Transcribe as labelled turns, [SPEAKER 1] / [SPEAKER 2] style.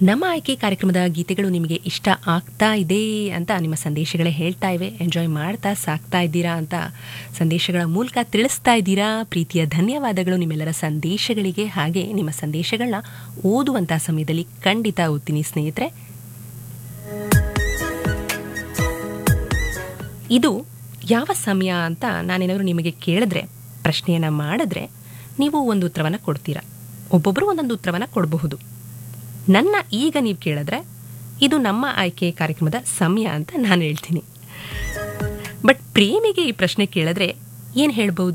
[SPEAKER 1] ನಮ್ಮ ಆಯ್ಕೆ ಕಾರ್ಯಕ್ರಮದ ಗೀತೆಗಳು ನಿಮಗೆ ಇಷ್ಟ ಆಗ್ತಾ ಇದೆ ಅಂತ ನಿಮ್ಮ ಸಂದೇಶಗಳೇ ಹೇಳ್ತಾ ಇವೆ ಎಂಜಾಯ್ ಮಾಡ್ತಾ ಸಾಕ್ತಾ ಇದ್ದೀರಾ ಅಂತ ಸಂದೇಶಗಳ ಮೂಲಕ ತಿಳಿಸ್ತಾ ಇದ್ದೀರಾ ಪ್ರೀತಿಯ ಧನ್ಯವಾದಗಳು ನಿಮ್ಮೆಲ್ಲರ ಸಂದೇಶಗಳಿಗೆ ಹಾಗೆ ನಿಮ್ಮ ಸಂದೇಶಗಳನ್ನ ಓದುವಂಥ ಸಮಯದಲ್ಲಿ ಖಂಡಿತ ಓದ್ತೀನಿ ಸ್ನೇಹಿತರೆ ಇದು ಯಾವ ಸಮಯ ಅಂತ ನಾನೇನಾದರೂ ನಿಮಗೆ ಕೇಳಿದ್ರೆ ಪ್ರಶ್ನೆಯನ್ನು ಮಾಡಿದ್ರೆ ನೀವು ಒಂದು ಉತ್ತರವನ್ನು ಕೊಡ್ತೀರಾ ಒಬ್ಬೊಬ್ಬರು ಒಂದೊಂದು ಉತ್ತರವನ್ನು ಕೊಡಬಹುದು ನನ್ನ ಈಗ ನೀವು ಕೇಳಿದ್ರೆ ಇದು ನಮ್ಮ ಆಯ್ಕೆ ಕಾರ್ಯಕ್ರಮದ ಸಮಯ ಅಂತ ನಾನು ಹೇಳ್ತೀನಿ ಬಟ್ ಪ್ರೇಮಿಗೆ ಈ ಪ್ರಶ್ನೆ ಕೇಳಿದ್ರೆ ಏನು ಹೇಳ್ಬೋದು